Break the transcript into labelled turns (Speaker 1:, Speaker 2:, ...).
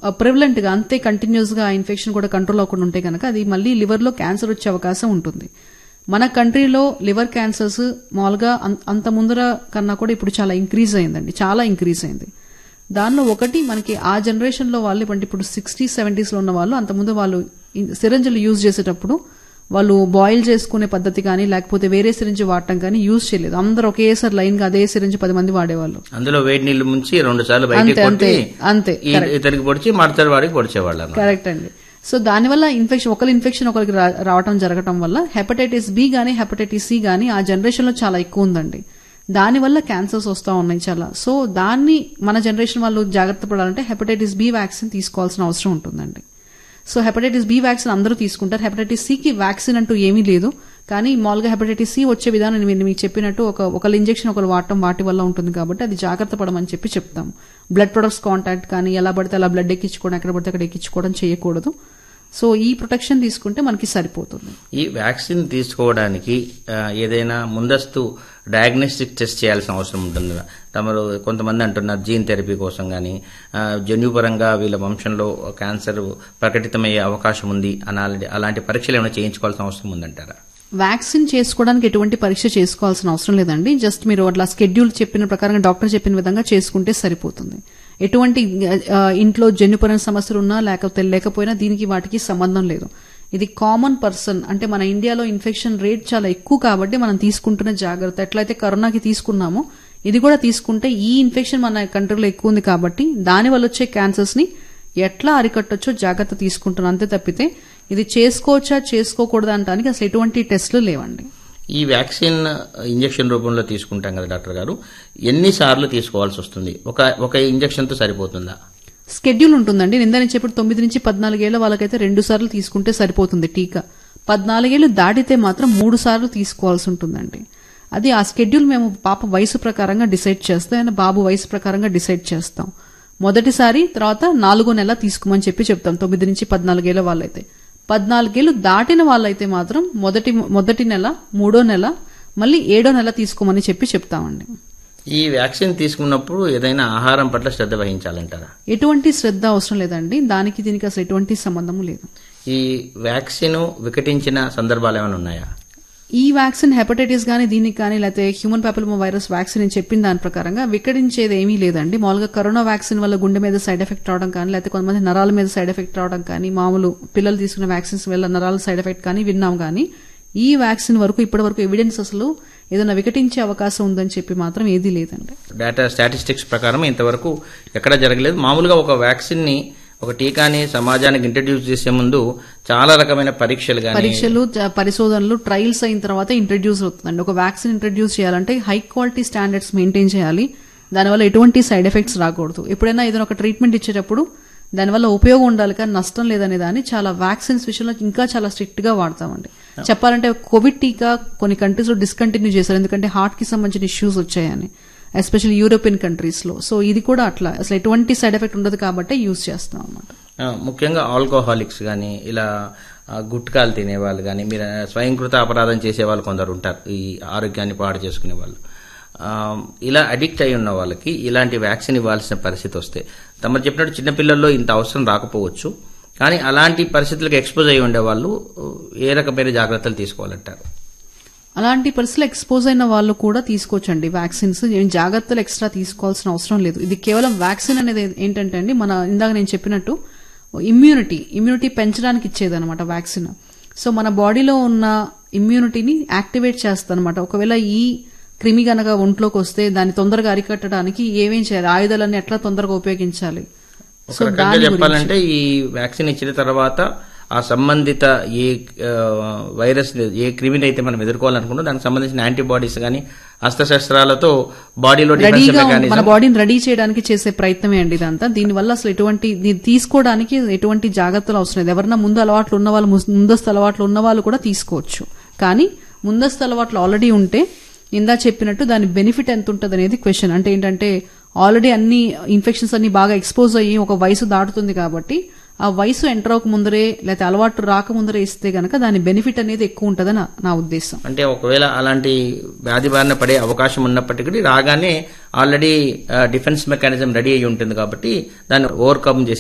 Speaker 1: Prevalent గా అంతే continuous గా ఆ ఇన్ఫెక్షన్ కూడా కంట్రోల్ అవ్వకుండా ఉంటే కనుక అది మళ్ళీ లివర్ లో క్యాన్సర్ వచ్చే అవకాశం ఉంటుంది మన కంట్రీలో లివర్ క్యాన్సర్స్ మామూలుగా అం- అంత ముందర కన్నా కూడా ఇప్పుడు చాలా ఇంక్రీజ్ అయిందండి చాలా ఇంక్రీజ్ అయింది దానిలో ఒకటి మనకి ఆ జనరేషన్ లో వాళ్ళు అంటే ఇప్పుడు సిక్స్టీ సెవెంటీస్ లో ఉన్న వాళ్ళు అంతకుముందు వాళ్ళు సిరంజలు యూజ్ చేసేటప్పుడు వాళ్ళు బాయిల్ చేసుకునే పద్ధతి కానీ లేకపోతే వేరే సిరింజ్ వాడటం కానీ యూజ్ చేయలేదు అందరూ ఒకేసారి లైన్ గా అదే సిరింజ్ పది మంది వాడేవాళ్ళు
Speaker 2: అందులో వేడి నీళ్లు ముంచి రెండు సార్లు బయటికి
Speaker 1: అంతే,
Speaker 2: కొట్టి
Speaker 1: అంతే,
Speaker 2: ఈ- ఇతనికి పొడిచి మడతడి వాడికి పొడిచేవాళ్ళు అన్నమాట.
Speaker 1: కరెక్ట్ అండి సో దానివల్ల ఇన్ఫెక్షన్ ఒకరి ఇన్ఫెక్షన్ ఒకరికి రా- రావటం జరగటం వల్ల హెపటైటిస్ బి గానీ హెపటైటిస్ సి గానీ ఆ జనరేషన్ లో చాలా ఎక్కువ ఉందండి దానివల్ల క్యాన్సర్స్ వస్తూ ఉన్నాయి చాలా సో దాన్ని మన జనరేషన్ వాళ్ళు జాగ్రత్త పడాలంటే హెపటైటిస్ బి వ్యాక్సిన్ తీసుకోవాల్సిన అవసరం ఉంటుందండి సో హెపటైటిస్ బి వ్యాక్సిన్ అందరూ తీసుకుంటారు హెపటైటిస్ సికి వ్యాక్సిన్ అంటూ ఏమీ లేదు కానీ మామూలుగా హెపటైటిస్ సి వచ్చే విధానం నేను మీకు చెప్పినట్టు ఒక ఒకళ్ళ ఇంజెక్షన్ ఒకరు వాడటం వాటి వల్ల ఉంటుంది కాబట్టి అది జాగ్రత్త పడమని చెప్పి చెప్తాం బ్లడ్ ప్రొడక్ట్స్ కాంటాక్ట్ కానీ ఎలా పడితే అలా బ్లడ్ ఎక్కించుకోవడం ఎక్కడ పడితే అక్కడ ఎక్కించుకోవడం చేయకూడదు సో ఈ ప్రొటెక్షన్ తీసుకుంటే మనకి సరిపోతుంది
Speaker 2: ఈ వ్యాక్సిన్ తీసుకోవడానికి ఆ, ఏదైనా ముందస్తు డయాగ్నోస్టిక్ టెస్ట్ చేయాల్సిన అవసరం ఉంటుంది తమరు కొంతమంది అంటున్నారు జీన్ థెరపీ కోసం కానీ జన్యుపరంగా వీళ్ళ వంశంలో క్యాన్సర్ ప్రకటితమయ్యే అవకాశం ఉంది అనాలి అలాంటి పరీక్షలు ఏమైనా చేయించుకోవాల్సిన అవసరం ఉందంటారా
Speaker 1: వ్యాక్సిన్ చేసుకోవడానికి ఎటువంటి పరీక్ష చేసుకోవాల్సిన అవసరం లేదండి జస్ట్ మీరు అట్లా స్కెడ్యూల్ చెప్పిన ప్రకారంగా డాక్టర్ చెప్పిన విధంగా చేసుకుంటే సరిపోతుంది ఎటువంటి ఆ, ఇంట్లో జన్యుపరమైన సమస్యలు ఉన్నా లేకపోతే లేకపోయినా దీనికి వాటికి సంబంధం లేదు ఇది కామన్ పర్సన్ అంటే మన ఇండియాలో ఇన్ఫెక్షన్ రేట్ చాలా ఎక్కువ కాబట్టి మనం తీసుకుంటున్న జాగ్రత్త ఎట్లయితే కరోనాకి తీసుకున్నామో ఇది కూడా తీసుకుంటే ఈ ఇన్ఫెక్షన్ మన కంట్రీలో ఎక్కువ ఉంది కాబట్టి దాని వల్ల వచ్చే క్యాన్సర్స్ ని ఎట్లా అరికట్టొచ్చో జాగ్రత్త తీసుకుంటున్నాం అంతే తప్పితే ఇది చేసుకోవచ్చా చేసుకోకూడదా అంటానికి అసలు ఎటువంటి టెస్టులు లేవండి
Speaker 2: ఈ వ్యాక్సిన్ ఇంజెక్షన్ రూపంలో తీసుకుంటాం కదా డాక్టర్ గారు ఎన్నిసార్లు తీసుకోవాల్సి వస్తుంది ఒక ఒక ఇంజెక్షన్తో సరిపోతుందా
Speaker 1: స్కెడ్యూల్ ఉంటుందండి నిందని చెప్పి తొమ్మిది నుంచి పద్నాలుగేళ్ల వాళ్ళకైతే రెండు సార్లు తీసుకుంటే సరిపోతుంది టీకా పద్నాలుగేళ్లు దాటితే మాత్రం మూడు సార్లు తీసుకోవాల్సి ఉంటుందండి అది ఆ స్కెడ్యూల్ మేము పాప వయసు ప్రకారంగా డిసైడ్ చేస్తాం ఆయన బాబు వయసు ప్రకారంగా డిసైడ్ చేస్తాం మొదటిసారి తర్వాత నాలుగో నెల తీసుకోమని చెప్పి చెప్తాం తొమ్మిది నుంచి పద్నాలుగేళ్ల వాళ్ళైతే పద్నాలుగేళ్లు దాటిన వాళ్ళైతే మాత్రం మొదటి మొదటి నెల మూడో నెల మళ్ళీ ఏడో నెల తీసుకోమని చెప్పి చెప్తామండి
Speaker 2: ఈ వ్యాక్సిన్ తీసుకున్నప్పుడు ఏదైనా ఆహారం పట్ల శ్రద్ధ వహించాలంటారా
Speaker 1: ఎటువంటి శ్రద్ధ అవసరం లేదండి దానికి దీనికి అసలు ఎటువంటి సంబంధం లేదు
Speaker 2: ఈ వ్యాక్సిన్ వికటించిన సందర్భాలు ఏమైనా ఉన్నాయా
Speaker 1: ఈ వ్యాక్సిన్ హెపటైటిస్ గానీ దీనికి కానీ లేకపోతే హ్యూమన్ పాపిలోమా వైరస్ వ్యాక్సిన్ నేను చెప్పిన దాని ప్రకారంగా వికటించేది ఏమీ లేదండి మామూలుగా కరోనా వ్యాక్సిన్ వల్ల గుండె మీద సైడ్ ఎఫెక్ట్ రావడం కానీ లేకపోతే కొంతమంది నరాల మీద సైడ్ ఎఫెక్ట్ రావడం కానీ మామూలు పిల్లలు తీసుకున్న వ్యాక్సిన్స్ వల్ల నరాల సైడ్ ఎఫెక్ట్ కానీ విన్నాం కానీ ఈ వ్యాక్సిన్ వరకు ఇప్పటి వరకు ఎవిడెన్స్ అసలు ఏదైనా వికటించే అవకాశం ఉందని చెప్పి మాత్రం ఏదీ లేదండి
Speaker 2: డేటా స్టాటిస్టిక్స్ ప్రకారం ఇంతవరకు ఎక్కడ జరగలేదు మామూలుగా ఒక వ్యాక్సిన్ ని ఒక టీకాని సమాజానికి ఇంట్రడ్యూస్ చేసే ముందు చాలా రకమైన పరీక్షలు కానీ
Speaker 1: పరీక్షలు జ- పరిశోధనలు ట్రయల్స్ అయిన తర్వాత ఇంట్రడ్యూస్ అవుతుందండి ఒక వ్యాక్సిన్ ఇంట్రడ్యూస్ చేయాలంటే హై క్వాలిటీ స్టాండర్డ్స్ మెయింటైన్ చేయాలి దానివల్ల ఎటువంటి సైడ్ ఎఫెక్ట్స్ రాకూడదు ఎప్పుడైనా ఏదైనా ఒక ట్రీట్మెంట్ ఇచ్చేటప్పుడు దానివల్ల ఉపయోగం ఉండాలి కానీ నష్టం లేదనే దాన్ని చాలా వ్యాక్సిన్స్ విషయంలో ఇంకా చాలా స్ట్రిక్ట్ గా వాడతామండి చెప్పాలంటే కోవిడ్ టీకా కొన్ని కంట్రీస్ లో డిస్కంటిన్యూ చేశారు ఎందుకంటే హార్ట్ కి సంబంధించిన ఇష్యూస్ వచ్చాయని ఎస్పెషల్లీ యూరోపియన్ కంట్రీస్ లో సో ఇది కూడా అట్లా అసలు ఎటువంటి సైడ్ ఎఫెక్ట్ ఉండదు కాబట్టి యూజ్ చేస్తాం అన్నమాట
Speaker 2: ఆ, ముఖ్యంగా ఆల్కహాలిక్స్ కానీ ఇలా ఆ, గుట్కాలు తినే వాళ్ళు కానీ మీరు స్వయంకృత అపరాధం చేసే వాళ్ళు కొందరు ఉంటారు ఈ ఆరోగ్యాన్ని పాడు చేసుకునే వాళ్ళు ఆ, ఇలా అడిక్ట్ అయి ఉన్న వాళ్ళకి ఇలాంటి వ్యాక్సిన్ ఇవ్వాల్సిన పరిస్థితి వస్తే తమరు చెప్పినట్టు చిన్నపిల్లల్లో ఇంత అవసరం రాకపోవచ్చు కానీ అలాంటి పరిస్థితులకు ఎక్స్పోజ్ అయి ఉండే వాళ్ళు ఏ రకమైన జాగ్రత్తలు తీసుకోవాలంటారు
Speaker 1: అలాంటి పరిస్థితులు ఎక్స్పోజ్ అయిన వాళ్ళు కూడా తీసుకోవచ్చండి వ్యాక్సిన్స్ ఏం జాగ్రత్తలు ఎక్స్ట్రా తీసుకోవాల్సిన అవసరం లేదు ఇది కేవలం వ్యాక్సిన్ అనేది ఏంటంటే అండి మన ఇందాక నేను చెప్పినట్టు ఇమ్యూనిటీ ఇమ్యూనిటీ పెంచడానికి ఇచ్చేదన్నమాట వ్యాక్సిన్ సో మన బాడీలో ఉన్న ఇమ్యూనిటీని యాక్టివేట్ చేస్తానమాట ఒకవేళ ఈ క్రిమి గనక ఒంట్లోకి వస్తే దాన్ని తొందరగా అరికట్టడానికి ఏమేం చేయాలి ఆయుధాలన్నీ ఎట్లా తొందరగా ఉపయోగించాలి
Speaker 2: ఒక
Speaker 1: సో
Speaker 2: రకంగా
Speaker 1: దాని గురించి
Speaker 2: చెప్పాలంటే ఈ వ్యాక్సిన్ ఇచ్చిన తర్వాత ఆ సంబంధిత ఏ ఆ, వైరస్ ఏ క్రిమిని అయితే మనం ఎదుర్కోవాలనుకుంటో దానికి సంబంధించిన యాంటీబాడీస్ కానీ అస్త్రశస్త్రాలతో బాడీలో డిఫెన్స్
Speaker 1: రెడీగా మన
Speaker 2: మెకానిజం
Speaker 1: బాడీని రెడీ చేయడానికి చేసే ప్రయత్నమే అండి ఇదంతా దీనివల్ల అసలు ఎటువంటి దీన్ని తీసుకోవడానికి ఎటువంటి జాగ్రత్తలు అవసరం లేదు ఎవరన్నా ముందు అలవాట్లు ఉన్న వాళ్ళు ముస్- ముందస్తు అలవాట్లు ఉన్న వాళ్ళు కూడా తీసుకోవచ్చు కానీ ముందస్తు అలవాట్లు ఆల్రెడీ ఉంటే ఇందా చెప్పినట్టు దాని బెనిఫిట్ ఎంత ఉంటుంది అనేది క్వశ్చన్ అంటే ఏంటంటే ఆల్రెడీ అన్ని ఇన్ఫెక్షన్స్ అన్ని బాగా ఎక్స్పోజ్ అయ్యి ఒక వయసు దాటుతుంది కాబట్టి ఆ వయసు ఎంటర్ అవ్వక ముందరే లేకపోతే అలవాటు రాకముందరే ఇస్తే గనక దాని బెనిఫిట్ అనేది ఎక్కువ ఉంటుందని నా- నా ఉద్దేశం
Speaker 2: అంటే ఒకవేళ అలాంటి వ్యాధి బారిన పడే అవకాశం ఉన్నప్పటికీ రాగానే ఆల్రెడీ డిఫెన్స్ మెకానిజం రెడీ అయి ఉంటుంది కాబట్టి దాన్ని ఓవర్కమ్ చేసి